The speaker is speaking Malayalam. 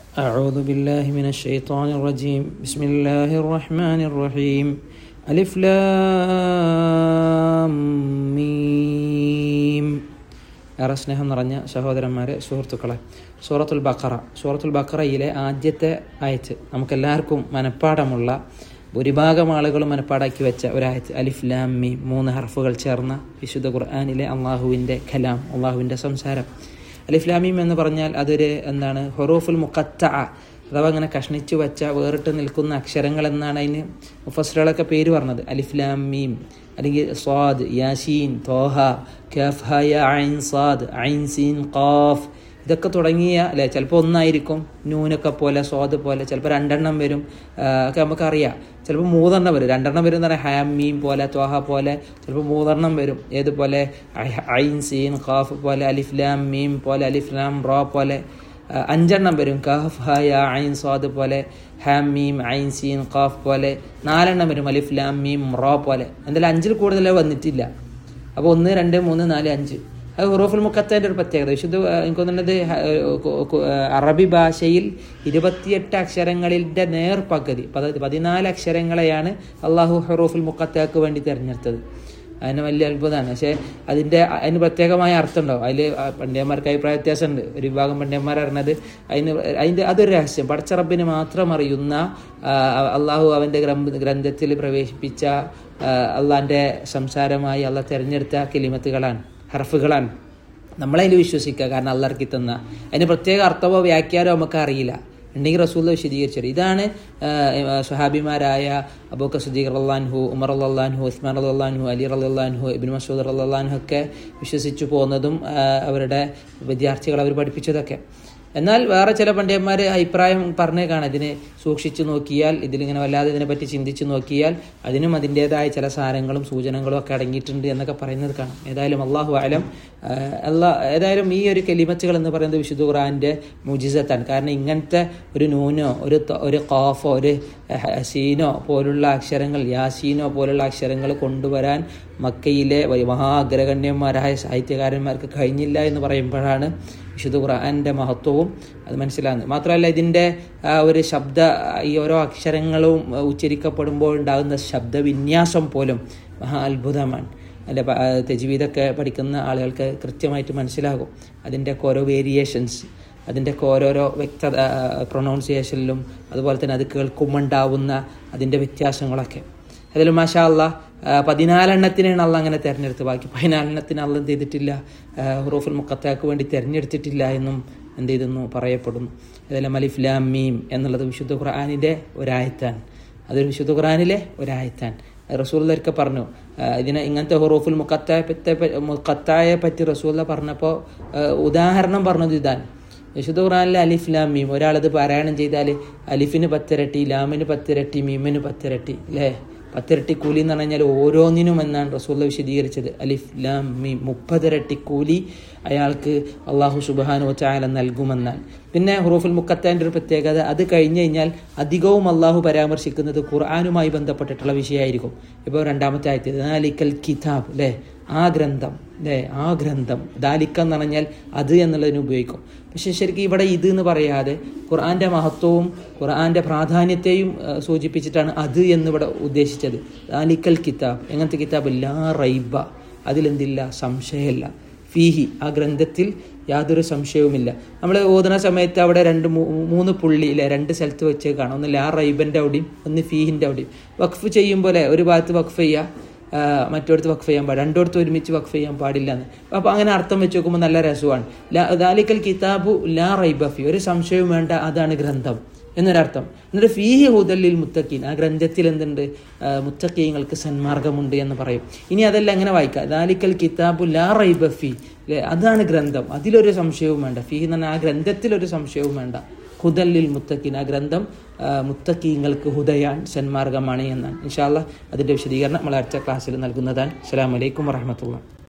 أعوذ بالله من الشيطان الرجيم بسم الله الرحمن الرحيم ألف لام മീം ഏറെ സ്നേഹം നിറഞ്ഞ സഹോദരന്മാരെ സുഹൃത്തുക്കളെ സൂറത്തുൽ ബക്കറ സൂറത്തുൽ ബക്കറയിലെ ആദ്യത്തെ ആയത്ത് നമുക്കെല്ലാവർക്കും മനഃപ്പാടമുള്ള ഭൂരിഭാഗം ആളുകളും മനഃപ്പാടാക്കി വെച്ച ഒരായത്ത് അലിഫ് ലാം മീം മൂന്ന് ഹർഫുകൾ ചേർന്ന വിശുദ്ധ ഖുർആാനിലെ അള്ളാഹുവിൻ്റെ കലാം അള്ളാഹുവിൻ്റെ സംസാരം അലിഫ് ലാം മീം എന്ന് പറഞ്ഞാൽ അതൊരു എന്താണ് ഹൊറൂഫുൽ മുഖത്ത അഥവാ അങ്ങനെ കഷ്ണിച്ചു വെച്ച വേറിട്ട് നിൽക്കുന്ന അക്ഷരങ്ങൾ എന്നാണ് അതിന് മുഫസ്സുകളൊക്കെ പേര് പറഞ്ഞത് അലിഫ് ലാം മീം അല്ലെങ്കിൽ സ്വാദ് യാസീൻ തോഹ കഫ് ഹയ ഐൻ സാദ് ഐൻ സീൻ ഖാഫ് ഇതൊക്കെ തുടങ്ങിയ അല്ലെ ചിലപ്പോൾ ഒന്നായിരിക്കും നൂനൊക്കെ പോലെ സ്വാദ് പോലെ ചിലപ്പോൾ രണ്ടെണ്ണം വരും ഒക്കെ നമുക്കറിയാം ചിലപ്പോൾ മൂന്നെണ്ണം വരും രണ്ടെണ്ണം വരും എന്ന് പറഞ്ഞാൽ ഹാം മീം പോലെ ത്വാഹ പോലെ ചിലപ്പോൾ മൂന്നെണ്ണം വരും ഏതുപോലെ ഐൻ സീൻ ഖാഫ് പോലെ അലിഫ് ലാം മീം പോലെ അലിഫ് ലാം റോ പോലെ അഞ്ചെണ്ണം വരും കഹഫ് ഹയ ഐൻ സ്വാദ് പോലെ ഹാം മീം ഐൻ സീൻ ഖാഫ് പോലെ നാലെണ്ണം വരും അലിഫ് ലാം മീം റോ പോലെ എന്തായാലും അഞ്ചിൽ കൂടുതൽ വന്നിട്ടില്ല അപ്പോൾ ഒന്ന് രണ്ട് മൂന്ന് നാല് അഞ്ച് അത് ഹുറൂഫുൽ മുക്കത്തേൻ്റെ ഒരു പ്രത്യേകത വിശുദ്ധ എനിക്ക് തോന്നുന്നത് അറബി ഭാഷയിൽ ഇരുപത്തിയെട്ട് അക്ഷരങ്ങളിൻ്റെ നേർപകുതി പതിനാല് അക്ഷരങ്ങളെയാണ് അള്ളാഹു ഹുറൂഫുൽ മുക്കത്തേക്ക് വേണ്ടി തിരഞ്ഞെടുത്തത് അതിന് വലിയ അത്ഭുതമാണ് പക്ഷേ അതിൻ്റെ അതിന് പ്രത്യേകമായ അർത്ഥമുണ്ടാവും അതിൽ പണ്ഡിതന്മാർക്ക് അഭിപ്രായ വ്യത്യാസമുണ്ട് ഒരു വിഭാഗം പണ്ഡിതന്മാർ അറിഞ്ഞത് അതിന് അതിൻ്റെ അതൊരു രഹസ്യം പടച്ചറബിന് മാത്രം അറിയുന്ന അള്ളാഹു അവൻ്റെ ഗ്രന്ഥത്തിൽ പ്രവേശിപ്പിച്ച അള്ളാൻ്റെ സംസാരമായി അള്ളാഹ് തിരഞ്ഞെടുത്ത കിലിമത്തുകളാണ് ഹർഫുകളാണ് നമ്മളതിൽ വിശ്വസിക്കുക കാരണം അള്ളാർക്ക് തന്ന അതിന് പ്രത്യേക അർത്ഥമോ വ്യാഖ്യാനമോ നമുക്ക് അറിയില്ല ഉണ്ടെങ്കിൽ റസൂല്ല വിശദീകരിച്ചത് ഇതാണ് സുഹാബിമാരായ അബൂക്ക സുദീഖ് അള്ളാൻഹു ഉമർ അള്ളാൻഹു ഉസ്മാൻ അള്ളാൻഹു അലി അള്ളാൻഹു ഇബിൻ മസൂദ് അള്ളാൻഹു ഒക്കെ വിശ്വസിച്ചു പോകുന്നതും അവരുടെ വിദ്യാർത്ഥികൾ അവർ പഠിപ്പിച്ചതൊക്കെ എന്നാൽ വേറെ ചില പണ്ഡിതന്മാർ അഭിപ്രായം പറഞ്ഞേ കാണാം ഇതിനെ സൂക്ഷിച്ചു നോക്കിയാൽ ഇതിലിങ്ങനെ വല്ലാതെ ഇതിനെപ്പറ്റി ചിന്തിച്ചു നോക്കിയാൽ അതിനും അതിൻ്റെതായ ചില സാരങ്ങളും സൂചനകളും ഒക്കെ അടങ്ങിയിട്ടുണ്ട് എന്നൊക്കെ പറയുന്നത് കാണാം ഏതായാലും അള്ളാഹു ആലം അല്ലാ ഏതായാലും ഈ ഒരു കെലിമത്തുകൾ എന്ന് പറയുന്നത് വിശുദ്ധ ഖുറാൻ്റെ മുജിസത്താണ് കാരണം ഇങ്ങനത്തെ ഒരു നൂനോ ഒരു ഒരു ഖാഫോ ഒരു ഹസീനോ പോലുള്ള അക്ഷരങ്ങൾ യാസീനോ പോലുള്ള അക്ഷരങ്ങൾ കൊണ്ടുവരാൻ മക്കയിലെ മഹാഗ്രഗണ്യന്മാരായ സാഹിത്യകാരന്മാർക്ക് കഴിഞ്ഞില്ല എന്ന് പറയുമ്പോഴാണ് വിശുദ്ധ ഖുർആൻ്റെ മഹത്വവും അത് മനസ്സിലാകുന്നത് മാത്രമല്ല ഇതിൻ്റെ ഒരു ശബ്ദ ഈ ഓരോ അക്ഷരങ്ങളും ഉച്ചരിക്കപ്പെടുമ്പോൾ ഉണ്ടാകുന്ന ശബ്ദവിന്യാസം പോലും മഹാ അത്ഭുതമാണ് അല്ലെ തെജീവിതൊക്കെ പഠിക്കുന്ന ആളുകൾക്ക് കൃത്യമായിട്ട് മനസ്സിലാകും അതിൻ്റെയൊക്കെ ഓരോ വേരിയേഷൻസ് അതിൻ്റെയൊക്കെ ഓരോരോ വ്യക്ത പ്രൊണൗൺസിയേഷനിലും അതുപോലെ തന്നെ അത് കേൾക്കുമ്പോണ്ടാവുന്ന അതിൻ്റെ വ്യത്യാസങ്ങളൊക്കെ അതിൽ മാഷാ അല്ല പതിനാലെണ്ണത്തിനാണ് അള്ള അങ്ങനെ തിരഞ്ഞെടുത്തത് ബാക്കി പതിനാലെണ്ണത്തിന് അള്ള എന്ത് ചെയ്തിട്ടില്ല ഹുറൂഫുൽ മുക്കത്താക്ക് വേണ്ടി തിരഞ്ഞെടുത്തിട്ടില്ല എന്നും എന്ത് ചെയ്തെന്നു പറയപ്പെടുന്നു അതെല്ലാം അലിഫ് ലാം മീം എന്നുള്ളത് വിശുദ്ധ ഖുർആാനിൻ്റെ ഒരായത്താണ് അതൊരു വിശുദ്ധ ഖുർആാനിലെ ഒരായത്താണ് റസൂല്ലൊക്കെ പറഞ്ഞു ഇതിനെ ഇങ്ങനത്തെ ഹുറൂഫുൽ മുക്കത്തായ മുക്കത്തായെ പറ്റി റസൂല്ല പറഞ്ഞപ്പോൾ ഉദാഹരണം പറഞ്ഞത് ഇതാണ് വിശുദ്ധ ഖുറാനിലെ അലിഫ് ലാം മീം ഒരാളത് പാരായണം ചെയ്താൽ അലിഫിന് പത്തിരട്ടി ലാമിന് പത്തിരട്ടി മീമിന് പത്തിരട്ടി അല്ലേ പത്തിരട്ടി കൂലി എന്ന് പറഞ്ഞാൽ ഓരോന്നിനും എന്നാണ് റസൂല്ല വിശദീകരിച്ചത് അലിഫ് ലാം മീം മുപ്പതിരട്ടി കൂലി അയാൾക്ക് അള്ളാഹു സുബാനു ചായാല നൽകുമെന്നാണ് പിന്നെ ഹുറൂഫുൽ മുക്കത്താൻ്റെ ഒരു പ്രത്യേകത അത് കഴിഞ്ഞ് കഴിഞ്ഞാൽ അധികവും അള്ളാഹു പരാമർശിക്കുന്നത് ഖുർആാനുമായി ബന്ധപ്പെട്ടിട്ടുള്ള വിഷയമായിരിക്കും ഇപ്പോൾ രണ്ടാമത്തെ ആയത്ത് ദാലിക്കൽ കിതാബ് അല്ലേ ആ ഗ്രന്ഥം അല്ലേ ആ ഗ്രന്ഥം ദാലിക്ക എന്ന് പറഞ്ഞാൽ അത് എന്നുള്ളതിന് ഉപയോഗിക്കും പക്ഷെ ശരിക്കും ഇവിടെ ഇത് എന്ന് പറയാതെ ഖുർആന്റെ മഹത്വവും ഖുർആന്റെ പ്രാധാന്യത്തെയും സൂചിപ്പിച്ചിട്ടാണ് അത് എന്നിവിടെ ഉദ്ദേശിച്ചത് ദാലിക്കൽ കിതാബ് എങ്ങനത്തെ കിതാബ് ലാ റൈബ അതിലെന്തില്ല സംശയമില്ല ഫീഹി ആ ഗ്രന്ഥത്തിൽ യാതൊരു സംശയവുമില്ല നമ്മൾ ഓതുന്ന സമയത്ത് അവിടെ രണ്ട് മൂന്ന് പുള്ളി ഇല്ലേ രണ്ട് സ്ഥലത്ത് വെച്ച് കാണാം ഒന്ന് ലാ റൈബൻ്റെ അവിടെയും ഒന്ന് ഫീഹിൻ്റെ അവിടെയും വഖഫ് ചെയ്യുമ്പോൾ ഒരു ഭാഗത്ത് വഖഫ് ചെയ്യുക മറ്റോടത്ത് വഖഫ് ചെയ്യാൻ പാടില്ല രണ്ടിടത്ത് ഒരുമിച്ച് വഖഫ് ചെയ്യാൻ പാടില്ല എന്ന് അപ്പോൾ അങ്ങനെ അർത്ഥം വെച്ച് നോക്കുമ്പോൾ നല്ല രസമാണ് ദാലിക്കൽ കിതാബു ലാ റൈബഫി ഒരു സംശയവും വേണ്ട അതാണ് ഗ്രന്ഥം എന്നൊരർത്ഥം എന്നിട്ട് ഫീഹി ഹുദല്ലിൽ മുത്തക്കീൻ ആ ഗ്രന്ഥത്തിൽ എന്തുണ്ട് മുത്തക്കീങ്ങൾക്ക് സന്മാർഗമുണ്ട് എന്ന് പറയും ഇനി അതെല്ലാം എങ്ങനെ വായിക്കാം ദാലിക്കൽ കിതാബു ലാ റൈബഫി അതാണ് ഗ്രന്ഥം അതിലൊരു സംശയവും വേണ്ട ഫീഹി എന്ന് പറഞ്ഞാൽ ആ ഗ്രന്ഥത്തിൽ ഒരു സംശയവും വേണ്ട ഹുദല്ലിൽ മുത്തക്കിൻ ആ ഗ്രന്ഥം മുത്തക്കീങ്ങൾക്ക് ഹുദയാൻ സന്മാർഗമാണ് എന്നാണ് ഇൻഷാല്ല അതിൻ്റെ വിശദീകരണം നമ്മൾ അടുത്ത ക്ലാസ്സിൽ നൽകുന്നതാണ് അസ്സാം വലൈക്കും വറഹമത്തുള്ള